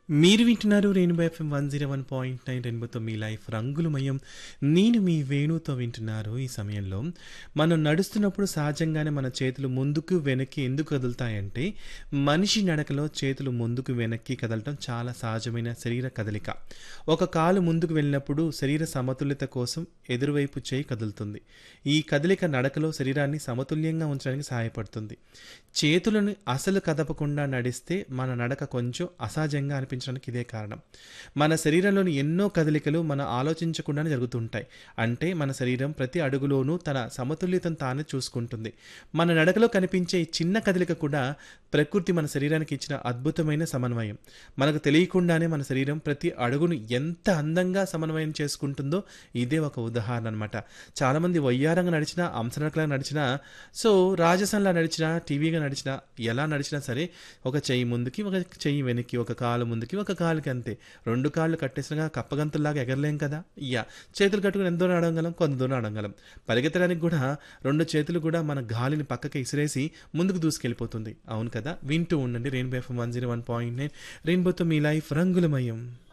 మీరు వింటున్నారు rainbow FM one zero one point nine రెయిన్బోతో మీ లైఫ్ రంగులమయం నేను మీ వేణుతో వింటున్నారు ఈ సమయంలో మనం నడుస్తున్నప్పుడు సహజంగానే మన చేతులు ముందుకు వెనక్కి ఎందుకు కదులుతాయంటే మనిషి నడకలో చేతులు ముందుకు వెనక్కి కదలటం చాలా సహజమైన శరీర కదలిక ఒక కాలు ముందుకు వెళ్ళినప్పుడు శరీర సమతుల్యత కోసం ఎదురువైపు చేయి కదులుతుంది ఈ కదలిక నడకలో శరీరాన్ని సమతుల్యంగా ఉంచడానికి సహాయపడుతుంది చేతులను అసలు కదపకుండా నడిస్తే మన నడక కొంచెం అసహజంగా అనిపించడానికి ఇదే కారణం మన శరీరంలోని ఎన్నో కదలికలు మన ఆలోచించకుండానే జరుగుతుంటాయి అంటే మన శరీరం ప్రతి అడుగులోనూ తన సమతుల్యతను తానే చూసుకుంటుంది మన నడకలో కనిపించే ఈ చిన్న కదలిక కూడా ప్రకృతి మన శరీరానికి ఇచ్చిన అద్భుతమైన సమన్వయం మనకు తెలియకుండానే మన శరీరం ప్రతి అడుగును ఎంత అందంగా సమన్వయం చేసుకుంటుందో ఇదే ఒక ఉదాహరణ అనమాట చాలామంది వయ్యారంగా నడిచినా అంశనకలా నడిచినా సో రాజసంలా నడిచినా టీవీగా నడిచినా ఎలా నడిచినా సరే ఒక చెయ్యి ముందుకి ఒక చెయ్యి వెనక్కి ఒక కాలు ముందుకి ఒక కాలుకి అంతే రెండు కాళ్ళు కట్టేసినగా కప్పగంతుల్లాగా ఎగరలేం కదా ఇయ్యా చేతులు కట్టుకుని ఎంత దూరం నడవగలం కొంత దూరం నడవగలం పరిగెత్తడానికి కూడా రెండు చేతులు కూడా మన గాలిని పక్కకి ఇసిరేసి ముందుకు దూసుకెళ్ళిపోతుంది అవును కదా వింటూ ఉండండి rainbow FM one zero one point nine రెయిన్బోతో మీ లైఫ్ రంగులమయం